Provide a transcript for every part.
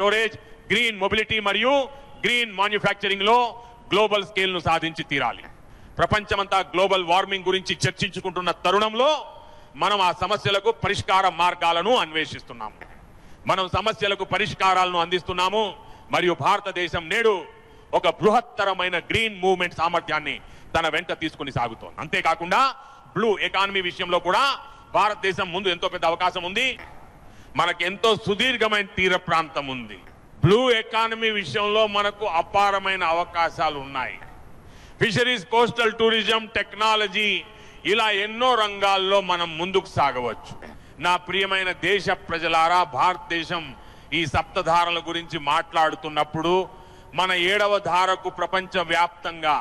storage green mobility మరియు green manufacturing లో global scale ను సాధించి తీరాలి ప్రపంచమంతా గ్లోబల్ వార్మింగ్ గురించి చర్చించుకుంటున్న తరుణంలో మనం ఆ సమస్యలకు పరిష్కార మార్గాలను అన్వేషిస్తున్నాము మనం సమస్యలకు పరిష్కారాలను అందిస్తున్నాము మరియు భారతదేశం నేడు ఒక బృహత్తరమైన గ్రీన్ మూవ్మెంట్ సామర్థ్యాన్ని తన వెంట తీసుకుని సాగుతోంది అంతేకాకుండా బ్లూ ఎకానమీ విషయంలో కూడా భారతదేశం ముందు ఎంతో పెద్ద అవకాశం ఉంది మనకు ఎంతో సుదీర్ఘమైన తీర ప్రాంతం ఉంది బ్లూ ఎకానమీ విషయంలో మనకు అపారమైన అవకాశాలు ఉన్నాయి ఫిషరీస్ కోస్టల్ టూరిజం టెక్నాలజీ ఇలా ఎన్నో రంగాల్లో మనం ముందుకు సాగవచ్చు నా ప్రియమైన దేశ ప్రజలారా భారతదేశం ఈ సప్తధారల గురించి మాట్లాడుతున్నప్పుడు మన ఏడవ ధారకు ప్రపంచ వ్యాప్తంగా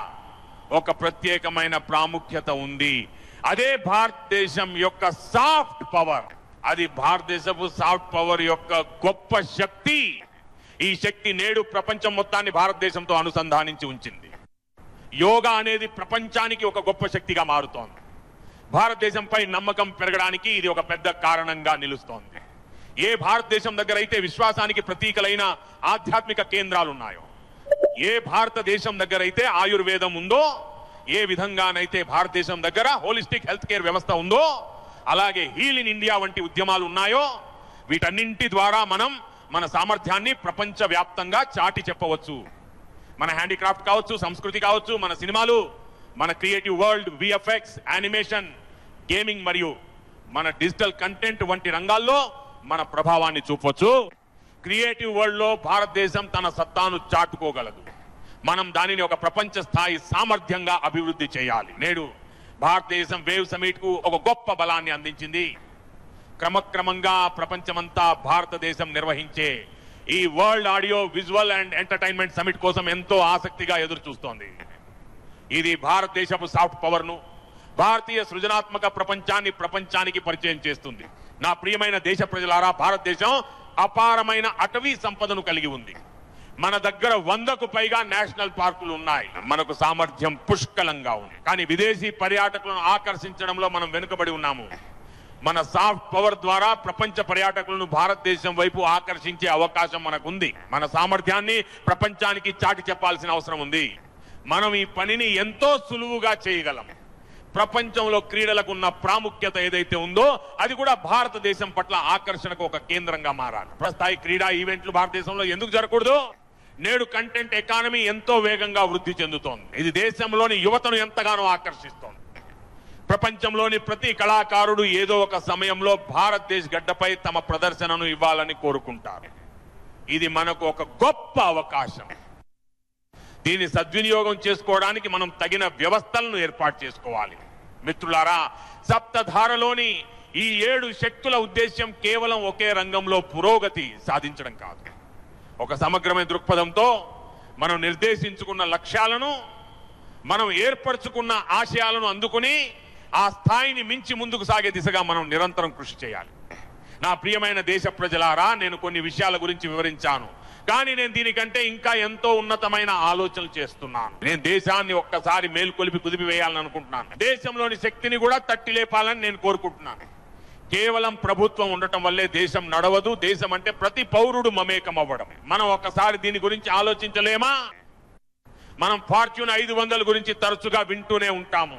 ఒక ప్రత్యేకమైన ప్రాముఖ్యత ఉంది అదే భారతదేశం యొక్క సాఫ్ట్ పవర్ అది భారతదేశపు సాఫ్ట్ పవర్ యొక్క గొప్ప శక్తి ఈ శక్తి నేడు ప్రపంచం మొత్తాన్ని భారతదేశంతో అనుసంధానించి ఉంచింది యోగా అనేది ప్రపంచానికి ఒక గొప్ప శక్తిగా మారుతోంది భారతదేశంపై నమ్మకం పెరగడానికి ఇది ఒక పెద్ద కారణంగా నిలుస్తోంది ఏ భారతదేశం దగ్గర అయితే విశ్వాసానికి ప్రతీకలైన ఆధ్యాత్మిక కేంద్రాలు ఉన్నాయో ఏ భారతదేశం దగ్గర అయితే ఆయుర్వేదం ఉందో ఏ విధంగానైతే భారతదేశం దగ్గర హోలిస్టిక్ హెల్త్ కేర్ వ్యవస్థ ఉందో అలాగే హీల్ ఇన్ ఇండియా వంటి ఉద్యమాలు ఉన్నాయో వీటన్నింటి ద్వారా మనం మన సామర్థ్యాన్ని ప్రపంచ వ్యాప్తంగా చాటి చెప్పవచ్చు మన హ్యాండీక్రాఫ్ట్ కావచ్చు సంస్కృతి కావచ్చు మన సినిమాలు మన creative world VFX animation gaming మరియు మన డిజిటల్ కంటెంట్ వంటి రంగాల్లో మన ప్రభావాన్ని చూపొచ్చు క్రియేటివ్ వరల్డ్ లో భారతదేశం తన సత్తాను చాటుకోగలదు మనం దానిని ఒక ప్రపంచ స్థాయి సామర్థ్యంగా అభివృద్ధి చేయాలి నేడు భారతదేశం వేవ్ సమిట్ కు ఒక గొప్ప బలాన్ని అందించింది క్రమక్రమంగా ప్రపంచమంతా భారతదేశం నిర్వహించే ఈ world audio visual and entertainment summit కోసం ఎంతో ఆసక్తిగా ఎదురు చూస్తోంది ఇది భారతదేశపు సాఫ్ట్ పవర్ ను భారతీయ సృజనాత్మక ప్రపంచాన్ని ప్రపంచానికి పరిచయం చేస్తుంది నా ప్రియమైన దేశ ప్రజలారా భారతదేశం అపారమైన అటవీ సంపదను కలిగి ఉంది మన దగ్గర వందకు పైగా నేషనల్ పార్కులు ఉన్నాయి మనకు సామర్థ్యం పుష్కలంగా ఉంది కానీ విదేశీ పర్యాటకులను ఆకర్షించడంలో మనం వెనుకబడి ఉన్నాము మన సాఫ్ట్ పవర్ ద్వారా ప్రపంచ పర్యాటకులను భారతదేశం వైపు ఆకర్షించే అవకాశం మనకుంది మన సామర్థ్యాన్ని ప్రపంచానికి చాటి చెప్పాల్సిన అవసరం ఉంది మనం ఈ పనిని ఎంతో సులువుగా చేయగలం ప్రపంచంలో క్రీడలకు ఉన్న ప్రాముఖ్యత ఏదైతే ఉందో అది కూడా భారతదేశం పట్ల ఆకర్షణకు ఒక కేంద్రంగా మారాలి ప్రస్థాయి క్రీడా ఈవెంట్లు భారతదేశంలో ఎందుకు జరగకూడదు నేడు కంటెంట్ ఎకానమీ ఎంతో వేగంగా వృద్ధి చెందుతోంది ఇది దేశంలోని యువతను ఎంతగానో ఆకర్షిస్తోంది ప్రపంచంలోని ప్రతి కళాకారుడు ఏదో ఒక సమయంలో భారతదేశ గడ్డపై తమ ప్రదర్శనను ఇవ్వాలని కోరుకుంటారు ఇది మనకు ఒక గొప్ప అవకాశం దీన్ని సద్వినియోగం చేసుకోవడానికి మనం తగిన వ్యవస్థలను ఏర్పాటు చేసుకోవాలి మిత్రులారా సప్తధారలోని ఈ ఏడు శక్తుల ఉద్దేశ్యం కేవలం ఒకే రంగంలో పురోగతి సాధించడం కాదు ఒక సమగ్రమైన దృక్పథంతో మనం నిర్దేశించుకున్న లక్ష్యాలను మనం ఏర్పరచుకున్న ఆశయాలను అందుకుని ఆ స్థాయిని మించి ముందుకు సాగే దిశగా మనం నిరంతరం కృషి చేయాలి నా ప్రియమైన దేశ ప్రజలారా నేను కొన్ని విషయాల గురించి వివరించాను కానీ నేను దీనికంటే ఇంకా ఎంతో ఉన్నతమైన ఆలోచనలు చేస్తున్నాను నేను దేశాన్ని ఒక్కసారి మేల్కొలిపి కుదిపి వేయాలని అనుకుంటున్నాను దేశంలోని శక్తిని కూడా తట్టి లేపాలని నేను కోరుకుంటున్నాను కేవలం ప్రభుత్వం ఉండటం వల్లే దేశం నడవదు దేశం అంటే ప్రతి పౌరుడు మమేకం అవ్వడం మనం ఒక్కసారి దీని గురించి ఆలోచించలేమా మనం ఫార్చ్యూన్ ఐదు వందల గురించి తరచుగా వింటూనే ఉంటాము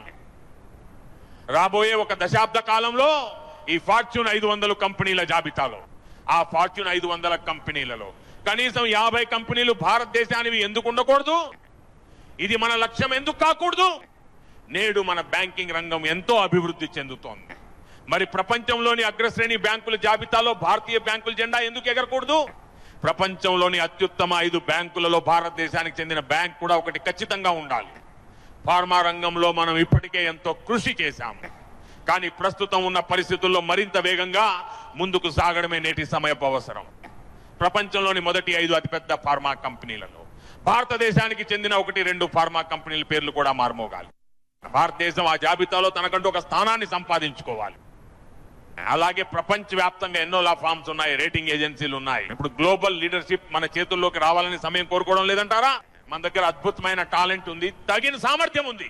రాబోయే ఒక దశాబ్ద కాలంలో ఈ ఫార్చ్యూన్ ఐదు వందల కంపెనీల జాబితాలో ఆ ఫార్చ్యూన్ ఐదు వందల కంపెనీలలో కనీసం యాభై కంపెనీలు భారతదేశానివి ఎందుకు ఉండకూడదు ఇది మన లక్ష్యం ఎందుకు కాకూడదు నేడు మన బ్యాంకింగ్ రంగం ఎంతో అభివృద్ధి చెందుతోంది మరి ప్రపంచంలోని అగ్రశ్రేణి బ్యాంకుల జాబితాలో భారతీయ బ్యాంకుల జెండా ఎందుకు ఎగరకూడదు ప్రపంచంలోని అత్యుత్తమ ఐదు బ్యాంకులలో భారతదేశానికి చెందిన బ్యాంక్ కూడా ఒకటి ఖచ్చితంగా ఉండాలి ఫార్మా రంగంలో మనం ఇప్పటికే ఎంతో కృషి చేశాము కానీ ప్రస్తుతం ఉన్న పరిస్థితుల్లో మరింత వేగంగా ముందుకు సాగడమే నేటి సమయపు అవసరం ప్రపంచంలోని మొదటి ఐదు అతిపెద్ద ఫార్మా కంపెనీలలో భారతదేశానికి చెందిన ఒకటి రెండు ఫార్మా కంపెనీల పేర్లు కూడా మారుమోగాలి భారతదేశం ఆ జాబితాలో తనకంటూ ఒక స్థానాన్ని సంపాదించుకోవాలి అలాగే ప్రపంచ వ్యాప్తంగా ఎన్నో లా ఫార్మ్స్ ఉన్నాయి రేటింగ్ ఏజెన్సీలు ఉన్నాయి ఇప్పుడు గ్లోబల్ లీడర్షిప్ మన చేతుల్లోకి రావాలని సమయం కోరుకోవడం లేదంటారా మన దగ్గర అద్భుతమైన టాలెంట్ ఉంది తగిన సామర్థ్యం ఉంది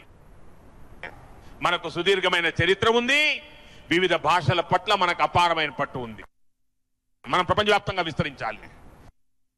మనకు సుదీర్ఘమైన చరిత్ర ఉంది వివిధ భాషల పట్ల మనకు అపారమైన పట్టు ఉంది మనం ప్రపంచవ్యాప్తంగా విస్తరించాలి